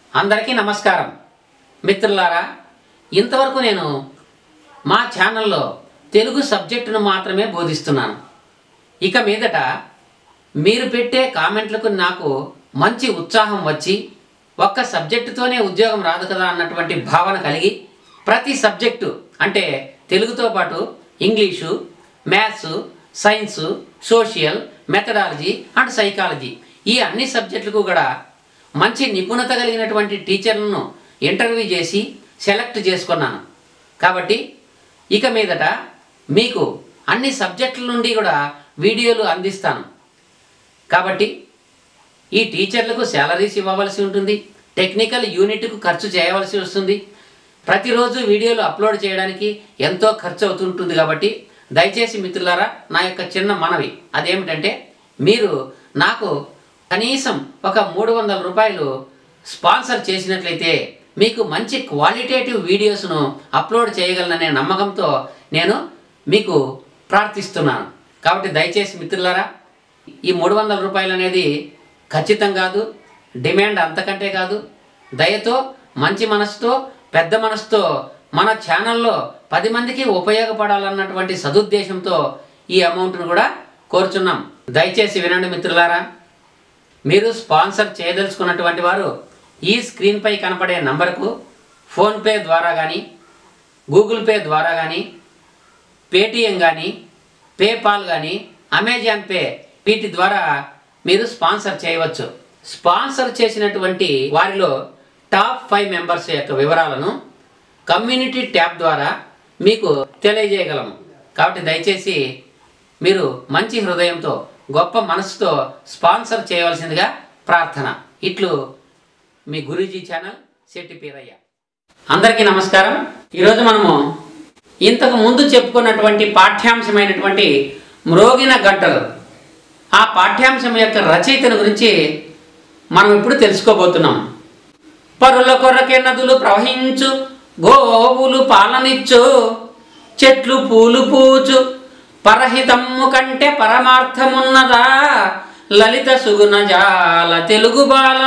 అందరికీ నమస్కారం మిత్రులారా ఇంతవరకు నేను మా ఛానల్లో తెలుగు సబ్జెక్టును మాత్రమే బోధిస్తున్నాను ఇక మీదట మీరు పెట్టే కామెంట్లకు నాకు మంచి ఉత్సాహం వచ్చి ఒక్క సబ్జెక్టుతోనే ఉద్యోగం రాదు కదా అన్నటువంటి భావన కలిగి ప్రతి సబ్జెక్టు అంటే తెలుగుతో పాటు English maths science social methodology and psychology ఈ అన్ని సబ్జెక్టులకు కూడా మంచి నిపుణత కలిగినటువంటి టీచర్లను ఇంటర్వ్యూ చేసి సెలెక్ట్ చేసుకున్నాను కాబట్టి ఇక మీదట మీకు అన్ని సబ్జెక్టుల నుండి కూడా వీడియోలు అందిస్తాను కాబట్టి ఈ టీచర్లకు శాలరీస్ ఇవ్వవలసి ఉంటుంది టెక్నికల్ యూనిట్కు ఖర్చు చేయవలసి వస్తుంది ప్రతిరోజు వీడియోలు అప్లోడ్ చేయడానికి ఎంతో ఖర్చు అవుతుంటుంది కాబట్టి దయచేసి మిత్రులారా నా యొక్క చిన్న మనవి అదేమిటంటే మీరు నాకు కనీసం ఒక మూడు వందల రూపాయలు స్పాన్సర్ చేసినట్లయితే మీకు మంచి క్వాలిటేటివ్ వీడియోస్ను అప్లోడ్ చేయగలననే నమ్మకంతో నేను మీకు ప్రార్థిస్తున్నాను కాబట్టి దయచేసి మిత్రులారా ఈ మూడు వందల రూపాయలు అనేది ఖచ్చితం కాదు డిమాండ్ అంతకంటే కాదు దయతో మంచి మనసుతో పెద్ద మనసుతో మన ఛానల్లో పది మందికి ఉపయోగపడాలన్నటువంటి సదుద్దేశంతో ఈ అమౌంట్ను కూడా కోరుచున్నాం దయచేసి వినండి మిత్రులారా మీరు స్పాన్సర్ చేయదలుచుకున్నటువంటి వారు ఈ స్క్రీన్పై కనపడే నంబర్కు ఫోన్పే ద్వారా కానీ గూగుల్ పే ద్వారా కానీ పేటిఎం కానీ పేపాల్ కానీ అమెజాన్ పే వీటి ద్వారా మీరు స్పాన్సర్ చేయవచ్చు స్పాన్సర్ చేసినటువంటి వారిలో టాప్ ఫైవ్ మెంబర్స్ యొక్క వివరాలను కమ్యూనిటీ ట్యాబ్ ద్వారా మీకు తెలియజేయగలము కాబట్టి దయచేసి మీరు మంచి హృదయంతో గొప్ప మనసుతో స్పాన్సర్ చేయవలసిందిగా ప్రార్థన ఇట్లు మీ గురూజీ ఛానల్ శెట్టి పీరయ్య అందరికీ నమస్కారం ఈరోజు మనము ఇంతకు ముందు చెప్పుకున్నటువంటి పాఠ్యాంశమైనటువంటి మ్రోగిన గంటలు ఆ పాఠ్యాంశం యొక్క రచయితను గురించి మనం ఇప్పుడు తెలుసుకోబోతున్నాం పరుల కొరకే నదులు ప్రవహించు గోవులు పాలనిచ్చు చెట్లు పూలు పూచు పరహితమ్ము కంటే పరమార్థమున్నదా లలిత సుగుణ జాల తెలుగు బాల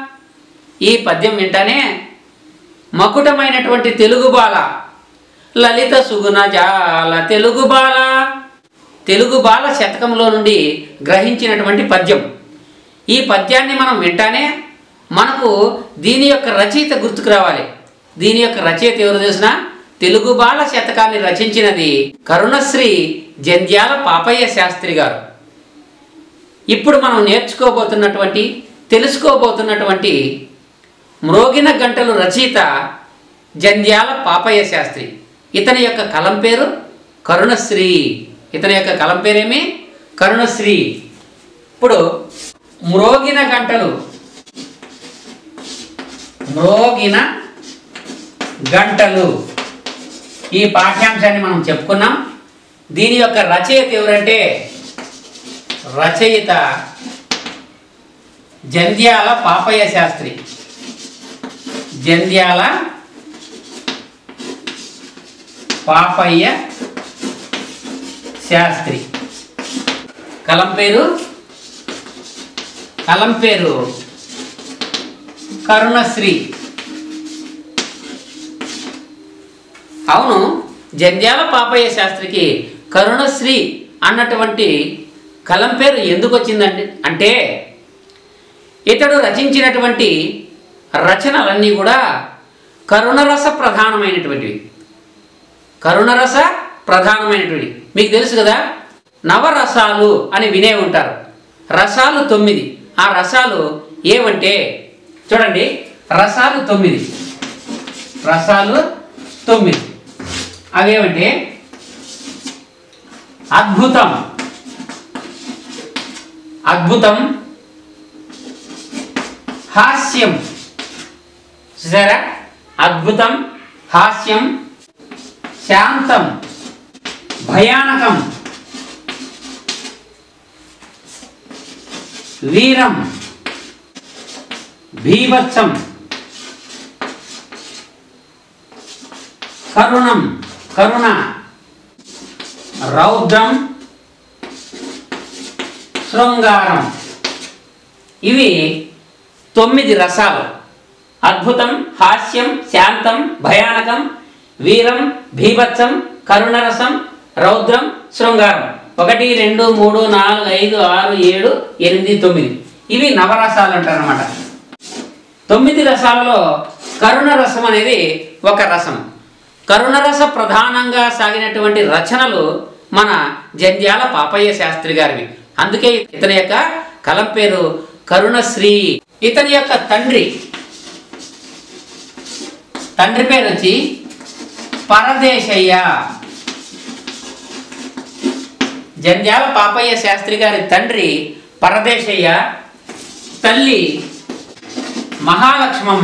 ఈ పద్యం వింటానే మకుటమైనటువంటి తెలుగు బాల లలిత సుగుణ జాల తెలుగు బాల తెలుగు బాల శతకంలో నుండి గ్రహించినటువంటి పద్యం ఈ పద్యాన్ని మనం వింటానే మనకు దీని యొక్క రచయిత గుర్తుకు రావాలి దీని యొక్క రచయిత ఎవరు తెలిసిన తెలుగు బాల శతకాన్ని రచించినది కరుణశ్రీ జంధ్యాల పాపయ్య శాస్త్రి గారు ఇప్పుడు మనం నేర్చుకోబోతున్నటువంటి తెలుసుకోబోతున్నటువంటి మ్రోగిన గంటలు రచయిత జంధ్యాల పాపయ్య శాస్త్రి ఇతని యొక్క కలం పేరు కరుణశ్రీ ఇతని యొక్క కలం పేరేమి కరుణశ్రీ ఇప్పుడు మ్రోగిన గంటలు మ్రోగిన గంటలు ఈ పాఠ్యాంశాన్ని మనం చెప్పుకున్నాం దీని యొక్క రచయిత ఎవరంటే రచయిత జంధ్యాల పాపయ్య శాస్త్రి జంధ్యాల పాపయ్య శాస్త్రి కలం పేరు కలం పేరు కరుణశ్రీ అవును జంధ్యాల పాపయ్య శాస్త్రికి కరుణశ్రీ అన్నటువంటి కలం పేరు ఎందుకు వచ్చిందండి అంటే ఇతడు రచించినటువంటి రచనలన్నీ కూడా కరుణరస ప్రధానమైనటువంటివి కరుణరస ప్రధానమైనటువంటివి మీకు తెలుసు కదా నవరసాలు అని వినే ఉంటారు రసాలు తొమ్మిది ఆ రసాలు ఏమంటే చూడండి రసాలు తొమ్మిది రసాలు తొమ్మిది అవేమంటే అద్భుతం అద్భుతం హాస్యం చూసారా అద్భుతం హాస్యం శాంతం భయానకం వీరం భీభత్సం కరుణం కరుణ రౌద్రం శృంగారం ఇవి తొమ్మిది రసాలు అద్భుతం హాస్యం శాంతం భయానకం వీరం భీభత్సం కరుణరసం రౌద్రం శృంగారం ఒకటి రెండు మూడు నాలుగు ఐదు ఆరు ఏడు ఎనిమిది తొమ్మిది ఇవి నవరసాలు అంటారు అనమాట తొమ్మిది రసాలలో కరుణ రసం అనేది ఒక రసం కరుణరస ప్రధానంగా సాగినటువంటి రచనలు మన జంధ్యాల పాపయ్య శాస్త్రి గారివి అందుకే ఇతని యొక్క కలం పేరు కరుణశ్రీ ఇతని యొక్క తండ్రి తండ్రి పేరు వచ్చి పరదేశయ్య జంధ్యాల పాపయ్య శాస్త్రి గారి తండ్రి పరదేశయ్య తల్లి మహాలక్ష్మమ్మ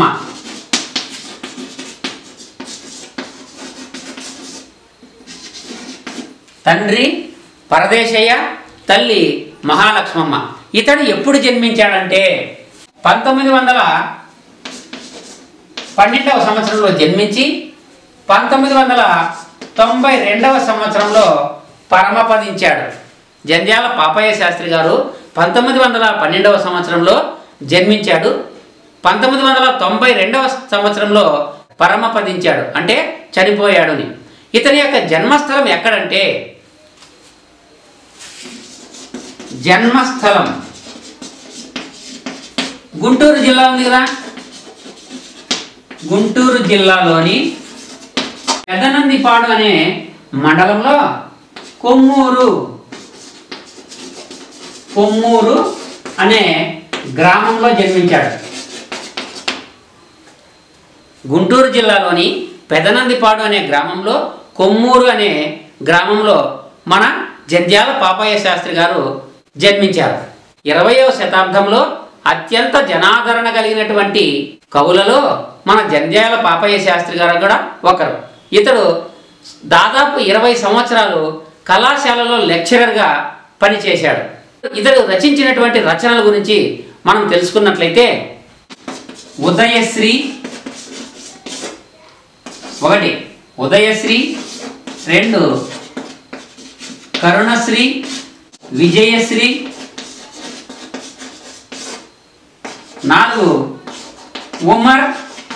తండ్రి పరదేశయ్య తల్లి మహాలక్ష్మమ్మ ఇతడు ఎప్పుడు జన్మించాడంటే పంతొమ్మిది వందల పన్నెండవ సంవత్సరంలో జన్మించి పంతొమ్మిది వందల తొంభై రెండవ సంవత్సరంలో పరమపదించాడు జంధ్యాల పాపయ్య శాస్త్రి గారు పంతొమ్మిది వందల పన్నెండవ సంవత్సరంలో జన్మించాడు పంతొమ్మిది వందల తొంభై రెండవ సంవత్సరంలో పరమపదించాడు అంటే చనిపోయాడుని ఇతని యొక్క జన్మస్థలం ఎక్కడంటే జన్మస్థలం గుంటూరు జిల్లా ఉంది కదా గుంటూరు జిల్లాలోని పెదనందిపాడు అనే మండలంలో కొమ్మూరు కొమ్మూరు అనే గ్రామంలో జన్మించాడు గుంటూరు జిల్లాలోని పెదనందిపాడు అనే గ్రామంలో కొమ్మూరు అనే గ్రామంలో మన జంధ్యాల పాపయ్య శాస్త్రి గారు జన్మించారు ఇరవయవ శతాబ్దంలో అత్యంత జనాదరణ కలిగినటువంటి కవులలో మన జంధ్యాల పాపయ్య శాస్త్రి గారు కూడా ఒకరు ఇతడు దాదాపు ఇరవై సంవత్సరాలు కళాశాలలో లెక్చరర్గా పనిచేశాడు ఇతడు రచించినటువంటి రచనల గురించి మనం తెలుసుకున్నట్లయితే ఉదయశ్రీ ఒకటి ఉదయశ్రీ రెండు కరుణశ్రీ విజయశ్రీ నాలుగు ఉమర్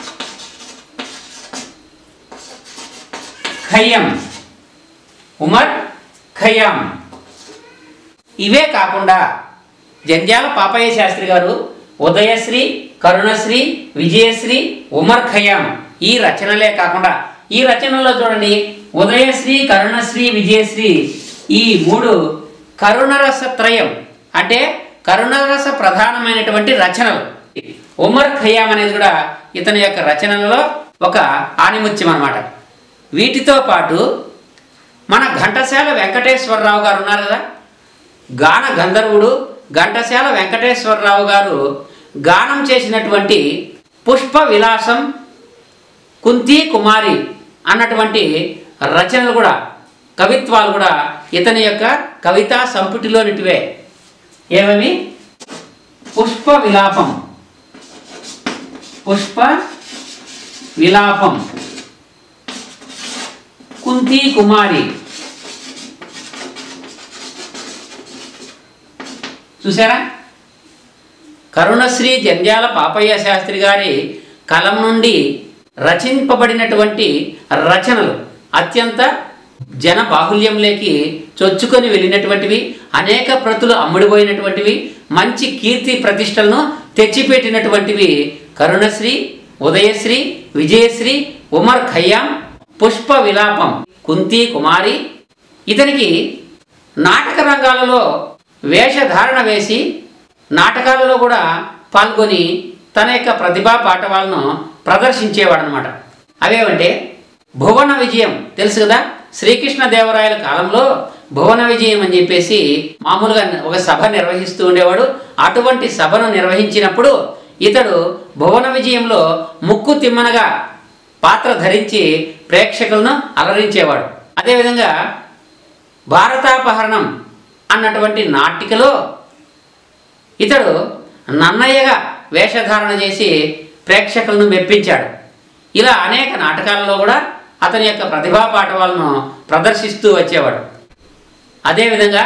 ఖయ్యం ఉమర్ ఖయ్యాం ఇవే కాకుండా జంధ్యాల పాపయ్య శాస్త్రి గారు ఉదయశ్రీ కరుణశ్రీ విజయశ్రీ ఉమర్ ఖయ్యాం ఈ రచనలే కాకుండా ఈ రచనలో చూడండి ఉదయశ్రీ కరుణశ్రీ విజయశ్రీ ఈ మూడు కరుణరస త్రయం అంటే కరుణరస ప్రధానమైనటువంటి రచనలు ఉమర్ ఖయ్యాం అనేది కూడా ఇతని యొక్క రచనలలో ఒక ఆనిముత్యం అన్నమాట వీటితో పాటు మన ఘంటసాల వెంకటేశ్వరరావు గారు ఉన్నారు కదా గాన గంధర్వుడు ఘంటసాల వెంకటేశ్వరరావు గారు గానం చేసినటువంటి పుష్ప విలాసం కుంతి కుమారి అన్నటువంటి రచనలు కూడా కవిత్వాలు కూడా ఇతని యొక్క కవితా సంపుటిలోనిటివే ఏమేమి పుష్ప విలాపం పుష్ప విలాపం కుంతి కుమారి చూసారా కరుణశ్రీ జంధ్యాల పాపయ్య శాస్త్రి గారి కలం నుండి రచింపబడినటువంటి రచనలు అత్యంత జన బాహుల్యంలోకి చొచ్చుకొని వెళ్ళినటువంటివి అనేక ప్రతులు అమ్ముడిపోయినటువంటివి మంచి కీర్తి ప్రతిష్టలను తెచ్చిపెట్టినటువంటివి కరుణశ్రీ ఉదయశ్రీ విజయశ్రీ ఉమర్ ఖయ్యాం పుష్ప విలాపం కుంతి కుమారి ఇతనికి నాటక రంగాలలో వేషధారణ వేసి నాటకాలలో కూడా పాల్గొని తన యొక్క ప్రతిభా పాఠవాలను ప్రదర్శించేవాడు అనమాట అవేమంటే భువన విజయం తెలుసు కదా శ్రీకృష్ణ దేవరాయల కాలంలో భువన విజయం అని చెప్పేసి మామూలుగా ఒక సభ నిర్వహిస్తూ ఉండేవాడు అటువంటి సభను నిర్వహించినప్పుడు ఇతడు భువన విజయంలో ముక్కు తిమ్మనగా పాత్ర ధరించి ప్రేక్షకులను అలరించేవాడు అదేవిధంగా భారతాపహరణం అన్నటువంటి నాటికలో ఇతడు నన్నయ్యగా వేషధారణ చేసి ప్రేక్షకులను మెప్పించాడు ఇలా అనేక నాటకాలలో కూడా అతని యొక్క ప్రతిభా పాఠవాలను ప్రదర్శిస్తూ వచ్చేవాడు అదేవిధంగా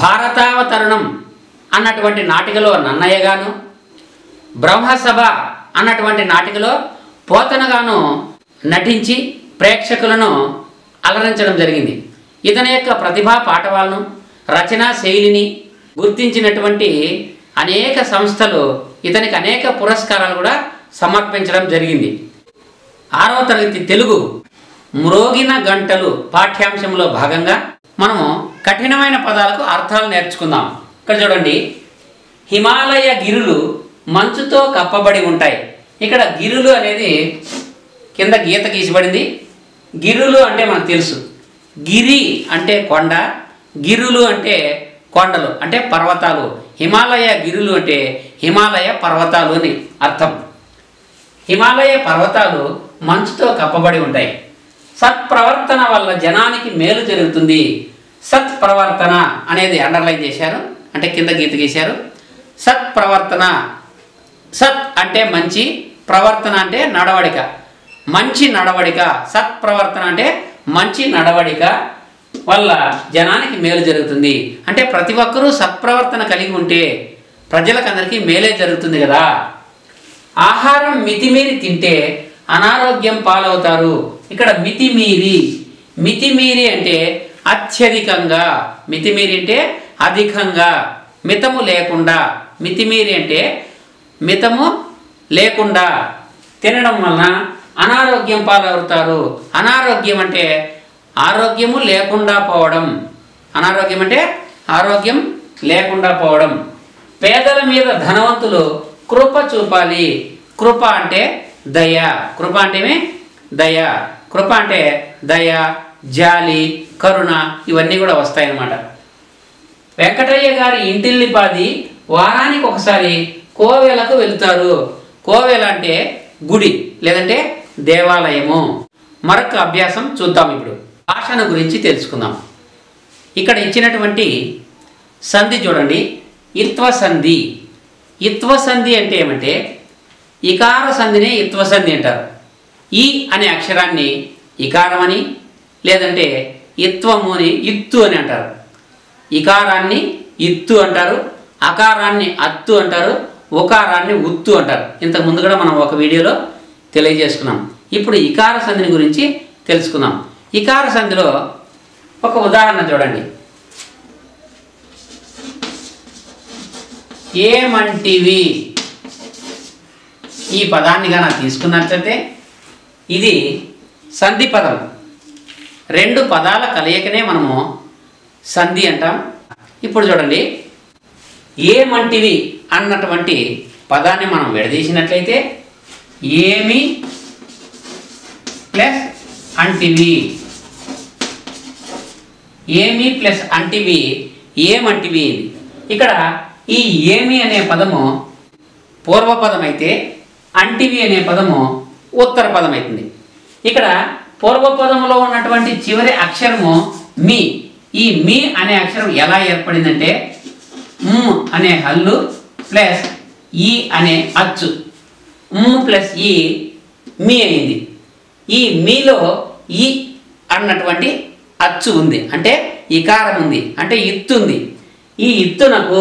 భారతావతరణం అన్నటువంటి నాటికలో నన్నయ్యగాను బ్రహ్మసభ అన్నటువంటి నాటికలో పోతనగాను నటించి ప్రేక్షకులను అలరించడం జరిగింది ఇతని యొక్క ప్రతిభా పాఠవాలను రచనా శైలిని గుర్తించినటువంటి అనేక సంస్థలు ఇతనికి అనేక పురస్కారాలు కూడా సమర్పించడం జరిగింది ఆరవ తరగతి తెలుగు మ్రోగిన గంటలు పాఠ్యాంశంలో భాగంగా మనము కఠినమైన పదాలకు అర్థాలు నేర్చుకుందాం ఇక్కడ చూడండి హిమాలయ గిరులు మంచుతో కప్పబడి ఉంటాయి ఇక్కడ గిరులు అనేది కింద గీత గీసిబడింది గిరులు అంటే మనకు తెలుసు గిరి అంటే కొండ గిరులు అంటే కొండలు అంటే పర్వతాలు హిమాలయ గిరులు అంటే హిమాలయ పర్వతాలు అని అర్థం హిమాలయ పర్వతాలు మంచుతో కప్పబడి ఉంటాయి సత్ప్రవర్తన వల్ల జనానికి మేలు జరుగుతుంది సత్ప్రవర్తన అనేది అండర్లైన్ చేశారు అంటే కింద గీత గీశారు సత్ప్రవర్తన సత్ అంటే మంచి ప్రవర్తన అంటే నడవడిక మంచి నడవడిక సత్ప్రవర్తన అంటే మంచి నడవడిక వల్ల జనానికి మేలు జరుగుతుంది అంటే ప్రతి ఒక్కరూ సత్ప్రవర్తన కలిగి ఉంటే ప్రజలకందరికీ మేలే జరుగుతుంది కదా ఆహారం మితిమీరి తింటే అనారోగ్యం పాలవుతారు ఇక్కడ మితిమీరి మితిమీరి అంటే అత్యధికంగా మితిమీరి అంటే అధికంగా మితము లేకుండా మితిమీరి అంటే మితము లేకుండా తినడం వలన అనారోగ్యం పాలవుతారు అనారోగ్యం అంటే ఆరోగ్యము లేకుండా పోవడం అనారోగ్యం అంటే ఆరోగ్యం లేకుండా పోవడం పేదల మీద ధనవంతులు కృప చూపాలి కృప అంటే దయ కృప అంటే ఏమి? దయ కృప అంటే దయ జాలి కరుణ ఇవన్నీ కూడా వస్తాయన్నమాట వెంకటయ్య గారి ఇంటిల్లిపాది వారానికి ఒకసారి కోవెలకు వెళ్తారు కోవెల అంటే గుడి లేదంటే దేవాలయము మరొక అభ్యాసం చూద్దాం ఇప్పుడు భాషను గురించి తెలుసుకుందాం ఇక్కడ ఇచ్చినటువంటి సంధి చూడండి ఇత్వ సంధి ఇత్వ సంధి అంటే ఏమంటే ఇకార సంధినే ఇత్వ సంధి అంటారు ఈ అనే అక్షరాన్ని ఇకారమని లేదంటే ఇత్వము అని ఇత్తు అని అంటారు ఇకారాన్ని ఇత్తు అంటారు అకారాన్ని అత్తు అంటారు ఉకారాన్ని ఉత్తు అంటారు ఇంతకు ముందు కూడా మనం ఒక వీడియోలో తెలియజేసుకున్నాం ఇప్పుడు ఇకార సంధిని గురించి తెలుసుకుందాం ఇకార సంధిలో ఒక ఉదాహరణ చూడండి ఏమంటివి ఈ పదాన్ని కనుక తీసుకున్నట్లయితే ఇది సంధి పదం రెండు పదాల కలయికనే మనము సంధి అంటాం ఇప్పుడు చూడండి ఏమంటివి అన్నటువంటి పదాన్ని మనం విడదీసినట్లయితే ఏమి ప్లస్ అంటివి ఏమి ప్లస్ అంటివి ఏమంటివి ఇది. ఇక్కడ ఈ ఏమి అనే పదము పూర్వపదం అయితే అంటివి అనే పదము ఉత్తర పదం అవుతుంది ఇక్కడ పూర్వపదంలో ఉన్నటువంటి చివరి అక్షరము మీ ఈ మీ అనే అక్షరం ఎలా ఏర్పడిందంటే మ్ అనే హల్లు ప్లస్ ఈ అనే అచ్చు మ్ ప్లస్ ఈ మీ అయింది ఈ మీలో ఈ అన్నటువంటి అచ్చు ఉంది అంటే ఇకారం ఉంది అంటే ఇత్తు ఉంది ఈ ఇత్తునకు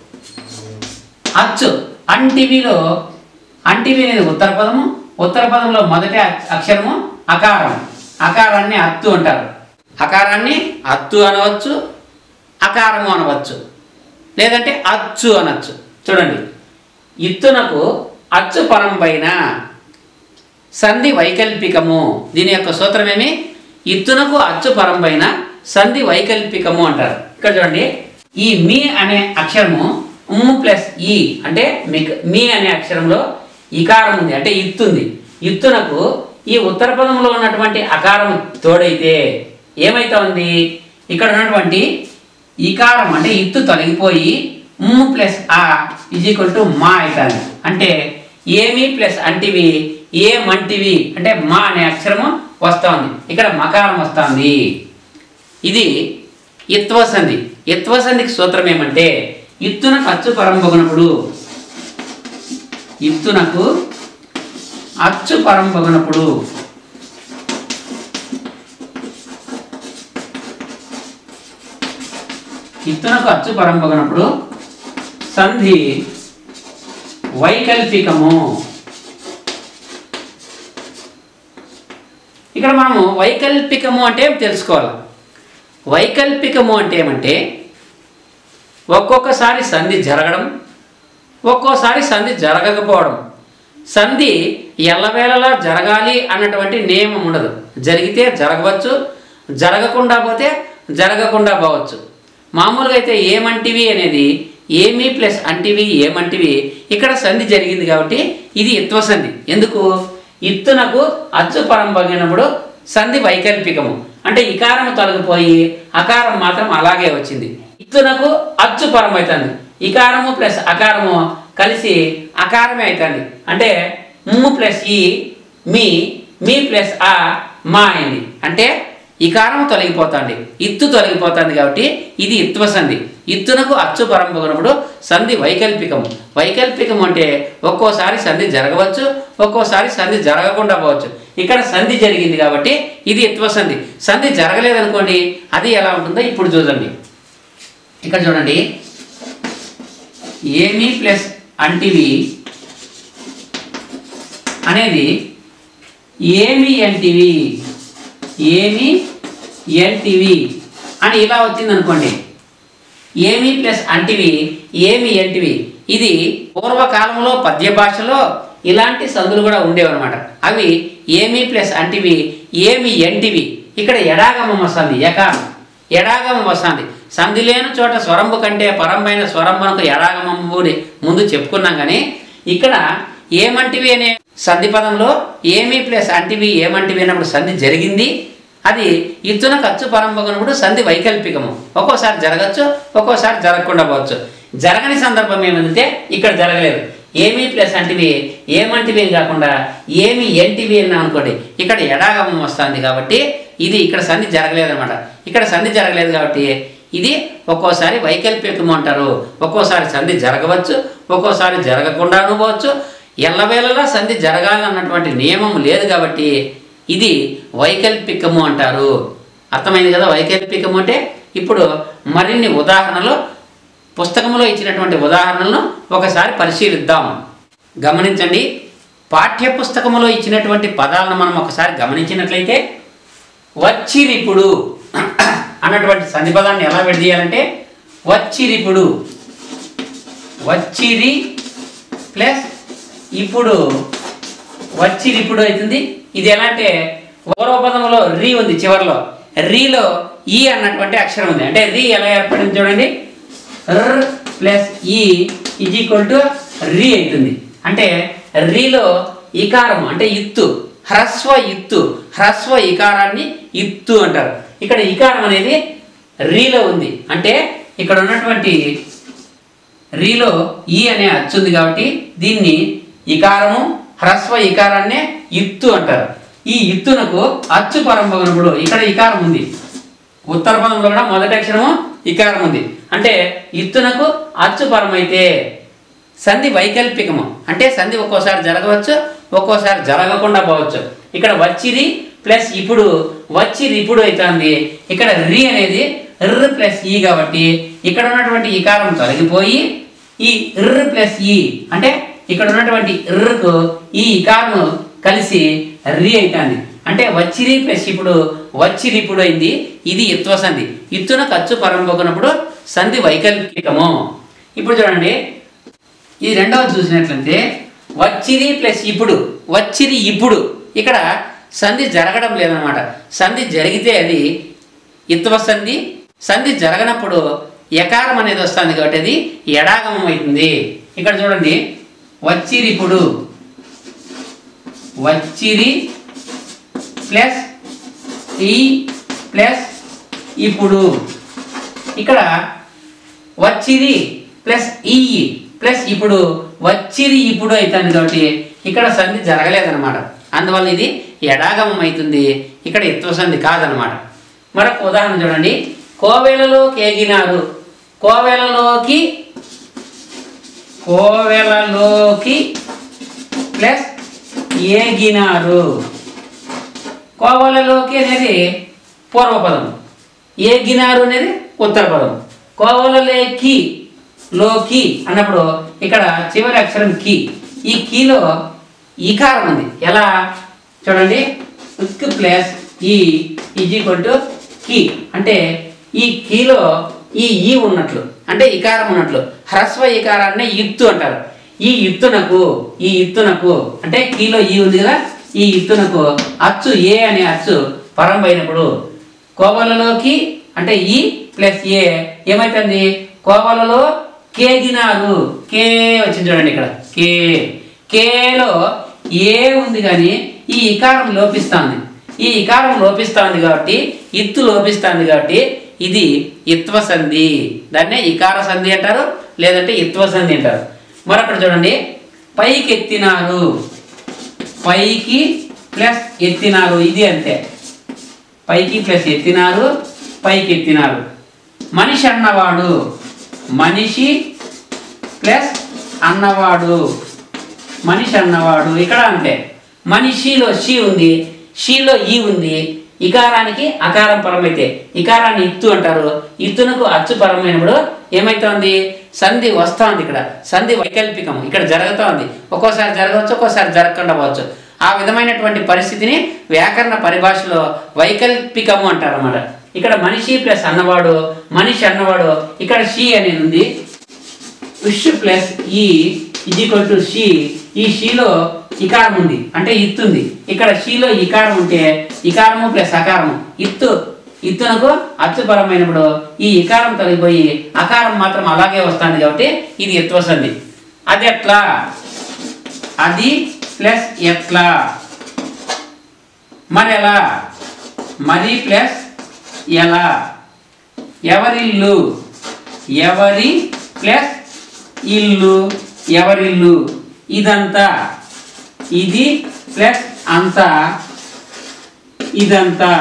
అచ్చు అంటివిలో అంటివి అనేది ఉత్తర పదము ఉత్తర పదంలో మొదటి అక్ష- అక్షరము అకారం అకారాన్ని అత్తు అంటారు అకారాన్ని అత్తు అనవచ్చు అకారము అనవచ్చు లేదంటే అచ్చు అనొచ్చు చూడండి ఇత్తునకు అచ్చు పరం పైన సంధి వైకల్పికము దీని యొక్క సూత్రం ఏమి ఇత్తునకు అచ్చు పరం పైన సంధి వైకల్పికము అంటారు ఇక్కడ చూడండి ఈ మీ అనే అక్షరము ఉమ్ ప్లస్ ఈ అంటే మిక్ మీ అనే అక్షరంలో ఇకారం ఉంది అంటే ఇత్తుంది ఇత్తునకు ఈ ఉత్తర పదంలో ఉన్నటువంటి అకారం తోడైతే ఏమైతా ఉంది ఇక్కడ ఉన్నటువంటి ఇకారం అంటే ఇత్తు తొలగిపోయి ఉమ్ ప్లస్ ఆ ఇజ్ ఈక్వల్ టు మా అవుతుంది అంటే ఏమి ప్లస్ అంటివి ఏమంటివి అంటే మా అనే అక్షరము వస్తుంది ఇక్కడ మకారం వస్తుంది ఇది ఇత్వసంధి ఇత్వసంధికి సూత్రం ఏమంటే ఇత్తునకు అచ్చు పరంపొగనప్పుడు ఇత్తునకు అచ్చు పరంపొగనప్పుడు ఇత్తునకు అచ్చు పరంపొగనప్పుడు సంధి వైకల్పికము ఇక్కడ మనము వైకల్పికము అంటే ఏం తెలుసుకోవాలి వైకల్పికము అంటే ఏమంటే ఒక్కొక్కసారి సంధి జరగడం ఒక్కోసారి సంధి జరగకపోవడం సంధి ఎల్లవేళలా జరగాలి అన్నటువంటి నియమం ఉండదు జరిగితే జరగవచ్చు జరగకుండా పోతే జరగకుండా పోవచ్చు మామూలుగా అయితే ఏమంటివి అనేది ఏమి ప్లస్ అంటివి ఏమంటివి ఇక్కడ సంధి జరిగింది కాబట్టి ఇది ఇత్వ సంధి ఎందుకు ఇత్తునకు అచ్చు పరం పగినప్పుడు సంధి వైకల్పికము అంటే ఇకారము తొలగిపోయి అకారం మాత్రం అలాగే వచ్చింది ఇత్తునకు అచ్చు పరం అవుతుంది ఇకారము ప్లస్ అకారము కలిసి అకారమే అవుతుంది అంటే ము ప్లస్ ఈ మీ మీ ప్లస్ ఆ మా అయింది అంటే ఇకారం తొలగిపోతుంది ఇత్తు తొలగిపోతుంది కాబట్టి ఇది ఇత్వ సంధి ఇత్తునకు అచ్చు పరంపగినప్పుడు సంధి వైకల్పికం వైకల్పికం అంటే ఒక్కోసారి సంధి జరగవచ్చు ఒక్కోసారి సంధి జరగకుండా పోవచ్చు ఇక్కడ సంధి జరిగింది కాబట్టి ఇది ఇత్వ సంధి సంధి జరగలేదనుకోండి అది ఎలా ఉంటుందో ఇప్పుడు చూడండి ఇక్కడ చూడండి ఏమి ప్లస్ అంటివి అనేది ఏమి ఎంటివి ఏమి ఎంటివి అని ఇలా వచ్చింది అనుకోండి ఏమి ప్లస్ అంటివి ఏమి ఎంటివి ఇది పూర్వకాలంలో పద్య భాషలో ఇలాంటి సందులు కూడా ఉండేవి అనమాట అవి ఏమి ప్లస్ అంటివి ఏమి ఎంటివి ఇక్కడ ఎడాగమం వస్తుంది ఎకారం ఎడాగమం వస్తుంది సంధి లేని చోట స్వరంబు కంటే పరంపైన స్వరంబునకు ఎడాగమముని ముందు చెప్పుకున్నాం కానీ ఇక్కడ ఏమంటివి అనే సంధి పదంలో ఏమి ప్లస్ అంటివి ఏమంటివి అన్నప్పుడు సంధి జరిగింది అది ఇచ్చున ఖర్చు పరంపగినప్పుడు సంధి వైకల్పికము ఒక్కోసారి జరగచ్చు ఒక్కోసారి జరగకుండా పోవచ్చు జరగని సందర్భం ఏమంటే ఇక్కడ జరగలేదు ఏమి ప్లస్ అంటివి ఏమంటివి అని కాకుండా ఏమి ఎంటివి అని అనుకోండి ఇక్కడ ఎడాగమం వస్తుంది కాబట్టి ఇది ఇక్కడ సంధి జరగలేదన్నమాట ఇక్కడ సంధి జరగలేదు కాబట్టి ఇది ఒక్కోసారి వైకల్పికము అంటారు ఒక్కోసారి సంధి జరగవచ్చు ఒక్కోసారి జరగకుండా అనుకోవచ్చు ఎల్లవేళలా సంధి జరగాలన్నటువంటి నియమం లేదు కాబట్టి ఇది వైకల్పికము అంటారు అర్థమైంది కదా వైకల్పికము అంటే ఇప్పుడు మరిన్ని ఉదాహరణలు పుస్తకంలో ఇచ్చినటువంటి ఉదాహరణలను ఒకసారి పరిశీలిద్దాం గమనించండి పాఠ్య పుస్తకంలో ఇచ్చినటువంటి పదాలను మనం ఒకసారి గమనించినట్లయితే వచ్చిరిపుడు అన్నటువంటి సంధి పదాన్ని ఎలా విడదీయాలంటే వచ్చిరిపుడు వచ్చిరి ప్లస్ ఇప్పుడు వచ్చిరిపుడు అవుతుంది ఇది ఎలా అంటే పూర్వపదంలో రీ ఉంది చివరిలో రీలో ఈ అన్నటువంటి అక్షరం ఉంది అంటే రీ ఎలా ఏర్పడింది చూడండి ర్ ప్లస్ ఈ ఈజ్ ఈక్వల్ టు రీ అవుతుంది అంటే రీలో ఇకారం అంటే ఇత్తు హ్రస్వ ఇత్తు హ్రస్వ ఇకారాన్ని ఇత్తు అంటారు ఇక్కడ ఇకారం అనేది రీలో ఉంది అంటే ఇక్కడ ఉన్నటువంటి రీలో ఈ అనే అచ్చు ఉంది కాబట్టి దీన్ని ఇకారము హ్రస్వ ఇకారాన్నే ఇత్తు అంటారు ఈ ఇత్తునకు అచ్చు పరంపగినప్పుడు ఇక్కడ ఇకారం ఉంది ఉత్తర పదంలో కూడా మొదటి అక్షరము ఇకారం ఉంది అంటే ఇత్తునకు అచ్చు పరమైతే సంధి వైకల్పికము అంటే సంధి ఒక్కోసారి జరగవచ్చు ఒక్కోసారి జరగకుండా పోవచ్చు ఇక్కడ వచ్చిరి ప్లస్ ఇప్పుడు వచ్చిరి ఇప్పుడు అవుతుంది ఇక్కడ రి అనేది ర్ ప్లస్ ఈ కాబట్టి ఇక్కడ ఉన్నటువంటి ఇకారం తొలగిపోయి ఈ ర్ ప్లస్ ఈ అంటే ఇక్కడ ఉన్నటువంటి ర్కు ఈ ఇకారం కలిసి రి అవుతుంది అంటే వచ్చిరి ప్లస్ ఇప్పుడు వచ్చిరి ఇప్పుడు అయింది ఇది ఇత్వ సంధి ఇత్తున ఖర్చు పరంపొకున్నప్పుడు సంధి వైకల్పికము ఇప్పుడు చూడండి ఇది రెండవది చూసినట్లయితే వచ్చిరి ప్లస్ ఇప్పుడు వచ్చిరి ఇప్పుడు ఇక్కడ సంధి జరగడం లేదనమాట సంధి జరిగితే అది ఇత్వ సంధి సంధి జరగనప్పుడు ఎకారం అనేది వస్తుంది కాబట్టి అది ఎడాగమం అవుతుంది ఇక్కడ చూడండి వచ్చిరి ఇప్పుడు వచ్చిరి ప్లస్ ఈ ప్లస్ ఇప్పుడు ఇక్కడ వచ్చిరి ప్లస్ ఈ ప్లస్ ఇప్పుడు వచ్చిరి ఇప్పుడు అవుతుంది కాబట్టి ఇక్కడ సంధి జరగలేదన్నమాట అందువల్ల ఇది ఎడాగమం అవుతుంది ఇక్కడ ఎత్వ సంధి కాదనమాట మరొక ఉదాహరణ చూడండి కోవెలలో కేగినారు కోవెలలోకి కోవెలలోకి ప్లస్ ఏగినారు కోవలలోకి అనేది పూర్వపదం ఏగినారు అనేది ఉత్తర పదం కోవలలేకి లోకి అన్నప్పుడు ఇక్కడ చివరి అక్షరం కి ఈ కీలో ఈకారం ఉంది ఎలా చూడండి ఉక్ ప్లస్ ఈ ఈజ్ ఈక్వల్ టు కీ అంటే ఈ కీలో ఈ ఈ ఉన్నట్లు అంటే ఇకారం ఉన్నట్లు హ్రస్వ ఇకారాన్ని ఇత్తు అంటారు ఈ ఇత్తునకు ఈ ఇత్తునకు అంటే కీలో ఈ ఉంది కదా ఈ ఇత్తునకు అచ్చు ఏ అనే అచ్చు పరం అయినప్పుడు కోవలలోకి అంటే ఈ ప్లస్ ఏ ఏమైతుంది కోవలలో కేగినారు కే వచ్చింది చూడండి ఇక్కడ కే కేలో ఏ ఉంది కానీ ఈ ఇకారం లోపిస్తుంది ఈ ఇకారం లోపిస్తుంది కాబట్టి ఇత్తు లోపిస్తుంది కాబట్టి ఇది ఇత్వ సంధి దాన్నే ఇకార సంధి అంటారు లేదంటే ఇత్వ సంధి అంటారు మరొకటి చూడండి పైకి ఎత్తినారు పైకి ప్లస్ ఎత్తినారు ఇది అంతే పైకి ప్లస్ ఎత్తినారు పైకి ఎత్తినారు మనిషి అన్నవాడు మనిషి ప్లస్ అన్నవాడు మనిషి అన్నవాడు ఇక్కడ అంతే మనిషిలో షీ ఉంది షీలో ఈ ఉంది ఇకారానికి అకారం పరమైతే ఇకారాన్ని ఇత్తు అంటారు ఇత్తునకు అచ్చు పరమైనప్పుడు ఏమైతోంది సంధి వస్తోంది ఇక్కడ సంధి వైకల్పికం ఇక్కడ జరుగుతోంది ఒక్కోసారి జరగవచ్చు ఒక్కోసారి జరగకుండా పోవచ్చు ఆ విధమైనటువంటి పరిస్థితిని వ్యాకరణ పరిభాషలో వైకల్పికము అంటారు అన్నమాట ఇక్కడ మనిషి ప్లస్ అన్నవాడు మనిషి అన్నవాడు ఇక్కడ షీ అనేది ఉంది విష్ ప్లస్ ఈ ఇది ఈక్వల్ టు షీ ఈ షీలో ఇకారం ఉంది అంటే ఇత్తు ఉంది ఇక్కడ షీలో ఇకారం ఉంటే ఇకారము ప్లస్ అకారము ఇత్తు ఇత్తునకు అచ్చుపరమైనప్పుడు ఈ ఇకారం తొలగిపోయి అకారం మాత్రం అలాగే వస్తుంది కాబట్టి ఇది ఎత్వ సంధి అది ఎట్లా అది ప్లస్ ఎట్లా మరి ఎలా మరి ప్లస్ ఎలా ఎవరిల్లు ఎవరి ప్లస్ ఇల్లు ఎవరిల్లు ఇదంతా ఇది ప్లస్ అంతా ఇదంతా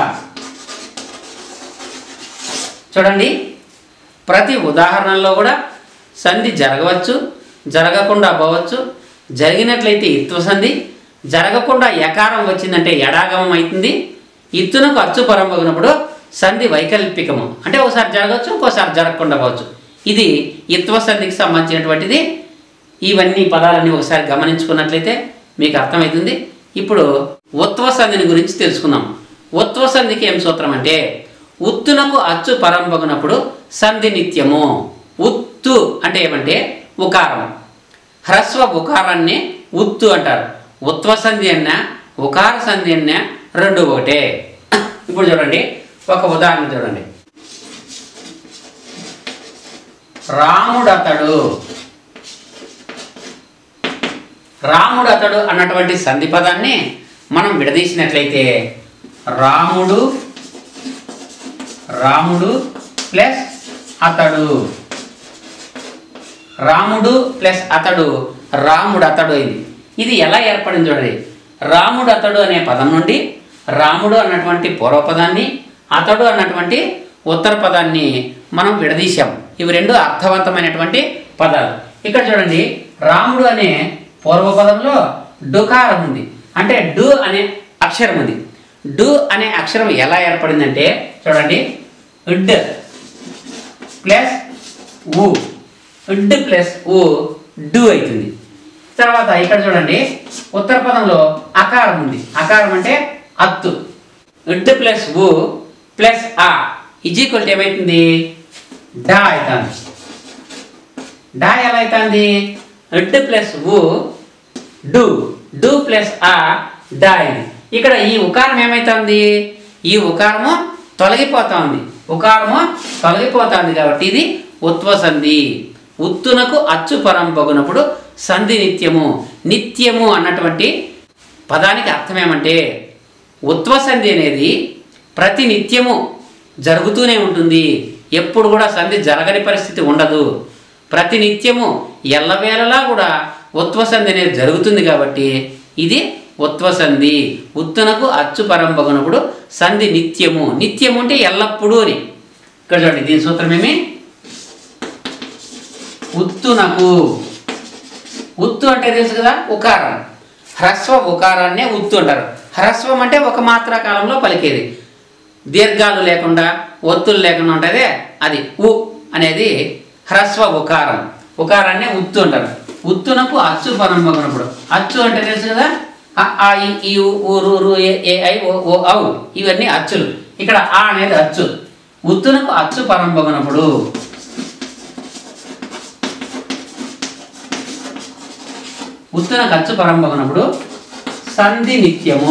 చూడండి ప్రతి ఉదాహరణలో కూడా సంధి జరగవచ్చు జరగకుండా పోవచ్చు జరిగినట్లయితే ఇత్వ సంధి జరగకుండా ఎకారం వచ్చిందంటే ఎడాగమం అవుతుంది ఇత్తునకు అచ్చు పరంపగినప్పుడు సంధి వైకల్పికము అంటే ఒకసారి జరగవచ్చు ఇంకోసారి జరగకుండా పోవచ్చు ఇది ఇత్వ సంధికి సంబంధించినటువంటిది ఇవన్నీ పదాలన్నీ ఒకసారి గమనించుకున్నట్లయితే మీకు అర్థమవుతుంది ఇప్పుడు ఉత్వ సంధిని గురించి తెలుసుకుందాం ఉత్వ సంధికి ఏం సూత్రం అంటే ఉత్తునకు అచ్చు పరంపగినప్పుడు సంధి నిత్యము ఉత్తు అంటే ఏమంటే ఉకారం హ్రస్వ ఉకారాన్ని ఉత్తు అంటారు ఉత్వ సంధి అన్న ఉకార సంధి అన్న రెండు ఒకటే ఇప్పుడు చూడండి ఒక ఉదాహరణ చూడండి రాముడు అతడు రాముడు అతడు అన్నటువంటి సంధి పదాన్ని మనం విడదీసినట్లయితే రాముడు రాముడు ప్లస్ అతడు రాముడు ప్లస్ అతడు రాముడు అతడు అయింది ఇది ఎలా ఏర్పడింది చూడండి రాముడు అతడు అనే పదం నుండి రాముడు అన్నటువంటి పూర్వపదాన్ని అతడు అన్నటువంటి ఉత్తర పదాన్ని మనం విడదీశాం ఇవి రెండు అర్థవంతమైనటువంటి పదాలు ఇక్కడ చూడండి రాముడు అనే పూర్వపదంలో డుకారం ఉంది అంటే డు అనే అక్షరం ఉంది డు అనే అక్షరం ఎలా ఏర్పడిందంటే చూడండి ఉడ్ ప్లస్ ఊ ఉడ్ ప్లస్ ఊ డు అవుతుంది తర్వాత ఇక్కడ చూడండి ఉత్తర పదంలో అకారం ఉంది అకారం అంటే అత్తు ఉడ్ ప్లస్ ఊ ప్లస్ ఆ ఇజ్ ఈక్వల్ టు ఏమవుతుంది డా అవుతుంది డా ఎలా అవుతుంది ఉడ్ ప్లస్ ఊ డు డు ప్లస్ ఆ డా ఇది ఇక్కడ ఈ ఉకారం ఏమవుతుంది ఈ ఉకారము తొలగిపోతుంది ఉకారము తొలగిపోతుంది కాబట్టి ఇది ఉత్వ సంధి ఉత్తునకు అచ్చు పరంపగునప్పుడు సంధి నిత్యము నిత్యము అన్నటువంటి పదానికి అర్థం ఏమంటే ఉత్వ సంధి అనేది ప్రతి నిత్యము జరుగుతూనే ఉంటుంది ఎప్పుడు కూడా సంధి జరగని పరిస్థితి ఉండదు ప్రతి నిత్యము ఎల్లవేళలా కూడా ఉత్వ సంధి అనేది జరుగుతుంది కాబట్టి ఇది ఉత్వ సంధి ఉత్తునకు అచ్చు పరంపగునప్పుడు సంధి నిత్యము నిత్యము అంటే ఎల్లప్పుడూ అని ఇక్కడ చూడండి దీని సూత్రం ఏమి ఉత్తునకు ఉత్తు అంటే తెలుసు కదా ఉకారం హ్రస్వ ఉకారాన్నే ఉత్తు అంటారు హ్రస్వం అంటే ఒక మాత్రా కాలంలో పలికేది దీర్ఘాలు లేకుండా ఒత్తులు లేకుండా ఉంటుంది అది ఉ అనేది హ్రస్వ ఉకారం ఉకారాన్నే ఉత్తు అంటారు ఉత్తునకు అచ్చు పరంపగినప్పుడు అచ్చు అంటే తెలుసు కదా అ, ఆ ఇ, ఈ ఉ, ఊ, రు, రు, ఏ, ఏ, ఐ ఓ ఓ ఔ ఇవన్నీ అచ్చులు ఇక్కడ ఆ అనేది అచ్చు ఉత్తునకు అచ్చు పరంపగినప్పుడు ఉత్తునకు అచ్చు పరంపగినప్పుడు సంధి నిత్యము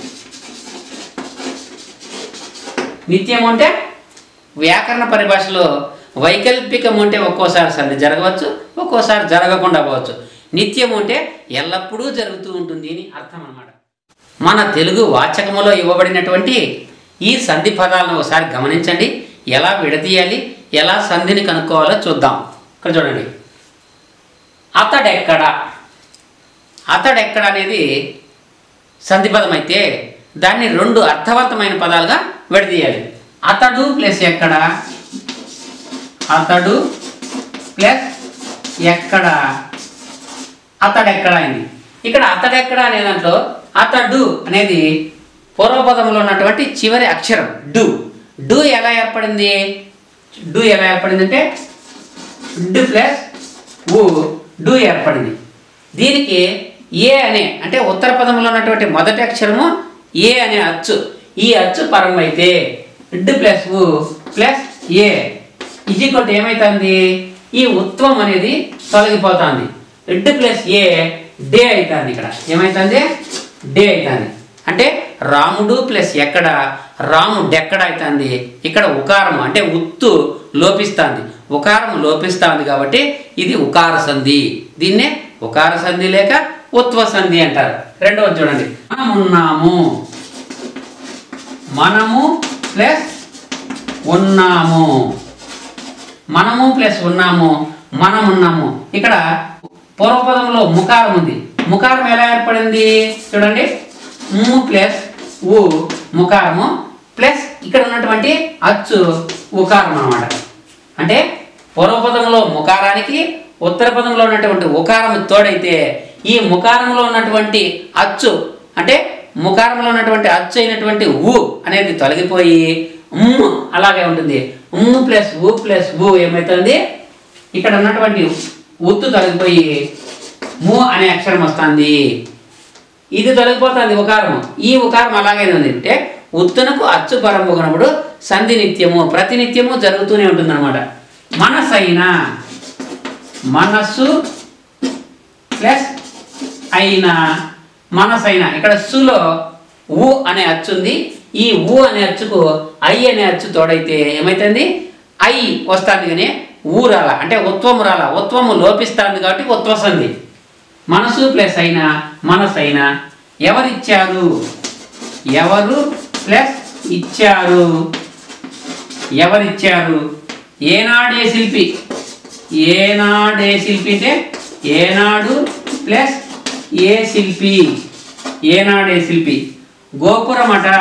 నిత్యం అంటే వ్యాకరణ పరిభాషలో వైకల్పికం అంటే ఒక్కోసారి సంధి జరగవచ్చు ఒక్కోసారి జరగకుండా పోవచ్చు నిత్యం అంటే ఎల్లప్పుడూ జరుగుతూ ఉంటుంది అని అర్థం అన్నమాట మన తెలుగు వాచకములో ఇవ్వబడినటువంటి ఈ సంధి పదాలను ఒకసారి గమనించండి ఎలా విడదీయాలి ఎలా సంధిని కనుక్కోవాలో చూద్దాం ఇక్కడ చూడండి అతడెక్కడ అతడెక్కడ అనేది సంధి పదం అయితే దాన్ని రెండు అర్థవంతమైన పదాలుగా విడదీయాలి అతడు ప్లస్ ఎక్కడ అతడు ప్లస్ ఎక్కడ అతడెక్కడ అయింది ఇక్కడ అతడెక్కడ అనే దాంట్లో అతడు అనేది పూర్వపదంలో ఉన్నటువంటి చివరి అక్షరం డు డు ఎలా ఏర్పడింది డు ఎలా ఏర్పడింది అంటే డు ప్లస్ ఊ డు ఏర్పడింది దీనికి ఏ అనే అంటే ఉత్తర పదంలో ఉన్నటువంటి మొదటి అక్షరము ఏ అనే అచ్చు ఈ అచ్చు పరం అయితే డు ప్లస్ ఊ ప్లస్ ఏ ఇది కొట్టి ఏమవుతుంది ఈ ఉత్వం అనేది తొలగిపోతుంది డు ప్లస్ ఏ డే అవుతుంది ఇక్కడ ఏమవుతుంది డే అవుతుంది అంటే రాముడు ప్లస్ ఎక్కడ రాముడెక్కడ అవుతుంది ఇక్కడ ఉకారం అంటే ఉత్తు లోపిస్తుంది ఉకారం లోపిస్తుంది కాబట్టి ఇది ఉకార సంధి దీన్నే ఉకార సంధి లేక ఉత్వ సంధి అంటారు రెండవది చూడండి మనమున్నాము మనము ప్లస్ ఉన్నాము మనము ప్లస్ ఉన్నాము మనం ఉన్నాము ఇక్కడ పూర్వపదంలో ముకారం ఉంది ముకారం ఎలా ఏర్పడింది చూడండి ము ప్లస్ ఊ ముకారము ప్లస్ ఇక్కడ ఉన్నటువంటి అచ్చు ఉకారం అన్నమాట అంటే పూర్వపదంలో ముకారానికి ఉత్తర పదంలో ఉన్నటువంటి ఉకారం తోడైతే ఈ ముకారంలో ఉన్నటువంటి అచ్చు అంటే ముకారంలో ఉన్నటువంటి అచ్చు అయినటువంటి ఊ అనేది తొలగిపోయి ఉమ్ము అలాగే ఉంటుంది ఉమ్ము ప్లస్ ఊ ప్లస్ ఊ ఏమవుతుంది ఇక్కడ ఉన్నటువంటి ఉత్తు తొలగిపోయి ము అనే అక్షరం వస్తుంది ఇది తొలగిపోతుంది ఉకారం ఈ ఉకారం అలాగే ఉంది అంటే ఉత్తునకు అచ్చు పరంపుకున్నప్పుడు సంధి నిత్యము ప్రతినిత్యము జరుగుతూనే ఉంటుంది అనమాట మనసైన మనస్సు ప్లస్ అయినా మనసైన ఇక్కడ సులో ఊ అనే అచ్చు ఉంది ఈ ఊ అనే అచ్చుకు ఐ అనే అచ్చు తోడైతే ఏమైతుంది ఐ వస్తుంది కానీ ఊ రాల అంటే ఉత్వము రాల ఉత్వము లోపిస్తుంది కాబట్టి ఉత్వ సంధి మనసు ప్లస్ అయినా మనసు అయినా ఎవరిచ్చారు ఎవరు ప్లస్ ఇచ్చారు ఎవరిచ్చారు ఏనాడే శిల్పి ఏనాడే శిల్పి అంటే ఏనాడు ప్లస్ ఏ శిల్పి ఏనాడే శిల్పి గోపురం అట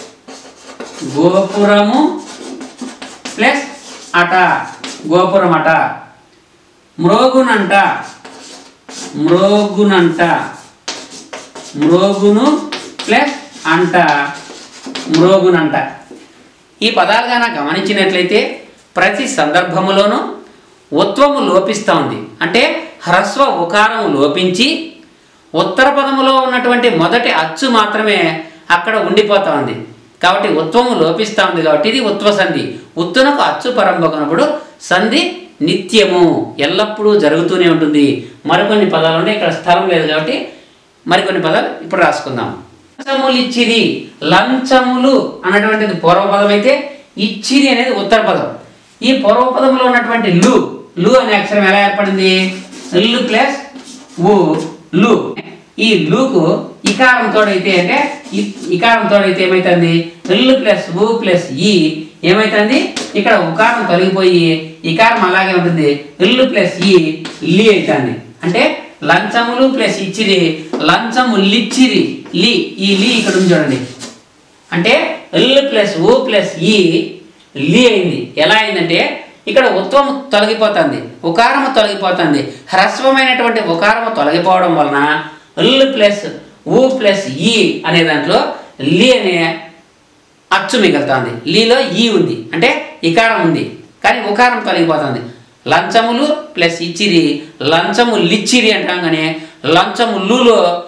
గోపురము ప్లస్ అట గోపురం అట మ్రోగునంట మ్రోగునంట మ్రోగును ప్లస్ అంట మ్రోగునంట ఈ పదాలు గాన గమనించినట్లయితే ప్రతి సందర్భములోనూ ఉత్వము లోపిస్తూ ఉంది అంటే హ్రస్వ ఉకారం లోపించి ఉత్తర పదములో ఉన్నటువంటి మొదటి అచ్చు మాత్రమే అక్కడ ఉండిపోతా ఉంది కాబట్టి ఉత్వము లోపిస్తూ ఉంది కాబట్టి ఇది ఉత్వ సంధి ఉత్తునకు అచ్చు పరంపకనప్పుడు సంధి నిత్యము ఎల్లప్పుడూ జరుగుతూనే ఉంటుంది మరికొన్ని పదాలు ఉంటే ఇక్కడ స్థలం లేదు కాబట్టి మరికొన్ని పదాలు ఇప్పుడు రాసుకుందాం లంచములు ఇచ్చిరి లంచములు అన్నటువంటిది పూర్వపదం అయితే ఇచ్చిరి అనేది ఉత్తర పదం ఈ పూర్వపదంలో ఉన్నటువంటి లు లు అనే అక్షరం ఎలా ఏర్పడింది లు ప్లస్ ఊ లు ఈ లూకు ఇకారం తోడైతే అంటే ఇ- ఇకారం తోడైతే ఏమైతుంది లు ప్లస్ ఊ ప్లస్ ఈ ఏమైతుంది ఇక్కడ ఉకారం తొలగిపోయి ఇకారం అలాగే ఉంటుంది లు ప్లస్ ఈ లి అవుతుంది అంటే లంచములు ప్లస్ ఇచ్చిరి లంచము లిచ్చిరి లి ఈ లి ఇక్కడ ఉంది చూడండి అంటే ఎల్ ప్లస్ ఓ ప్లస్ ఈ లి అయింది ఎలా అయిందంటే ఇక్కడ ఉత్వము తొలగిపోతుంది ఉకారము తొలగిపోతుంది హ్రస్వమైనటువంటి ఉకారము తొలగిపోవడం వలన ఎల్ ప్లస్ ఊ ప్లస్ ఈ అనే దాంట్లో లి అనే అచ్చు మిగులుతుంది లీలో ఈ ఉంది అంటే ఇకారం ఉంది కానీ ఉకారం తొలగిపోతుంది లంచములు ప్లస్ ఇచ్చిరి లంచము లిచ్చిరి అంటాం కానీ లంచము లూలో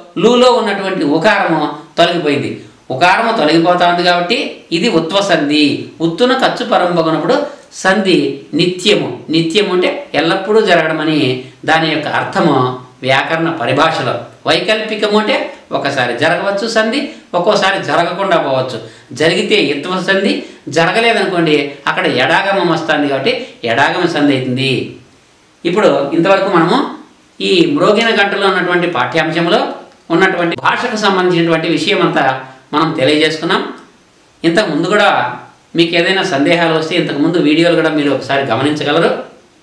లూలో ఉన్నటువంటి ఉకారము తొలగిపోయింది ఉకారము తొలగిపోతా ఉంది కాబట్టి ఇది ఉత్వ సంధి ఉత్తున ఖర్చు పరంపగినప్పుడు సంధి నిత్యము నిత్యము అంటే ఎల్లప్పుడూ జరగడం అని దాని యొక్క అర్థము వ్యాకరణ పరిభాషలో వైకల్పికము అంటే ఒకసారి జరగవచ్చు సంధి ఒక్కోసారి జరగకుండా పోవచ్చు జరిగితే ఇత్వ సంధి జరగలేదనుకోండి అక్కడ ఎడాగమం వస్తుంది కాబట్టి ఎడాగమ సంధి అవుతుంది ఇప్పుడు ఇంతవరకు మనము ఈ మ్రోగిన గంటలో ఉన్నటువంటి పాఠ్యాంశంలో ఉన్నటువంటి భాషకు సంబంధించినటువంటి విషయం అంతా మనం తెలియజేసుకున్నాం ఇంతకు ముందు కూడా మీకు ఏదైనా సందేహాలు వస్తే ఇంతకుముందు వీడియోలు కూడా మీరు ఒకసారి గమనించగలరు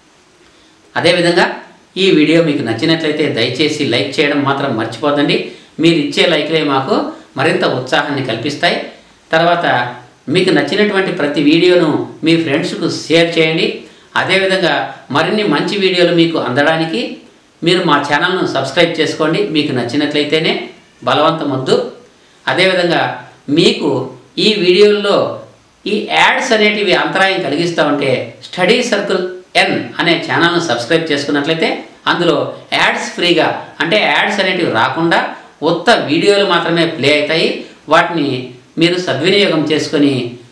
అదేవిధంగా ఈ వీడియో మీకు నచ్చినట్లయితే దయచేసి లైక్ చేయడం మాత్రం మర్చిపోదండి మీరు ఇచ్చే లైక్లే మాకు మరింత ఉత్సాహాన్ని కల్పిస్తాయి తర్వాత మీకు నచ్చినటువంటి ప్రతి వీడియోను మీ ఫ్రెండ్స్కు షేర్ చేయండి అదేవిధంగా మరిన్ని మంచి వీడియోలు మీకు అందడానికి మీరు మా ఛానల్ను సబ్స్క్రైబ్ చేసుకోండి మీకు నచ్చినట్లయితేనే బలవంతం వద్దు అదేవిధంగా మీకు ఈ వీడియోల్లో ఈ యాడ్స్ అనేటివి అంతరాయం కలిగిస్తూ ఉంటే స్టడీ సర్కిల్ ఎన్ అనే ఛానల్ను సబ్స్క్రైబ్ చేసుకున్నట్లయితే అందులో యాడ్స్ ఫ్రీగా అంటే యాడ్స్ అనేటివి రాకుండా ఉత్త వీడియోలు మాత్రమే ప్లే అవుతాయి వాటిని మీరు సద్వినియోగం చేసుకొని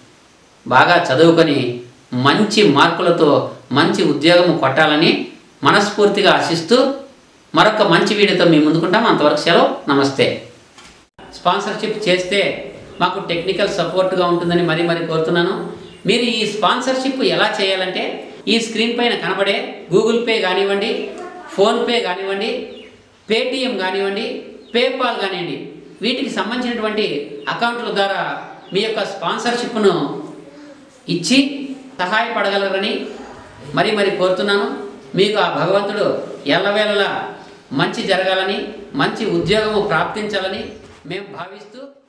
బాగా చదువుకొని మంచి మార్కులతో మంచి ఉద్యోగం కొట్టాలని మనస్ఫూర్తిగా ఆశిస్తూ మరొక మంచి వీడియోతో మీ ముందుకుంటాం అంతవరకు సెలవు నమస్తే స్పాన్సర్షిప్ చేస్తే మాకు టెక్నికల్ సపోర్ట్గా ఉంటుందని మరీ మరీ కోరుతున్నాను మీరు ఈ స్పాన్సర్షిప్ ఎలా చేయాలంటే ఈ స్క్రీన్ పైన కనబడే గూగుల్ పే కానివ్వండి ఫోన్పే కానివ్వండి పేటిఎం కానివ్వండి పేపాల్ కానివ్వండి వీటికి సంబంధించినటువంటి అకౌంట్ల ద్వారా మీ యొక్క స్పాన్సర్షిప్ను ఇచ్చి సహాయపడగలరని మరి మరి కోరుతున్నాను మీకు ఆ భగవంతుడు ఎల్లవేళలా మంచి జరగాలని మంచి ఉద్యోగము ప్రాప్తించాలని మేము భావిస్తూ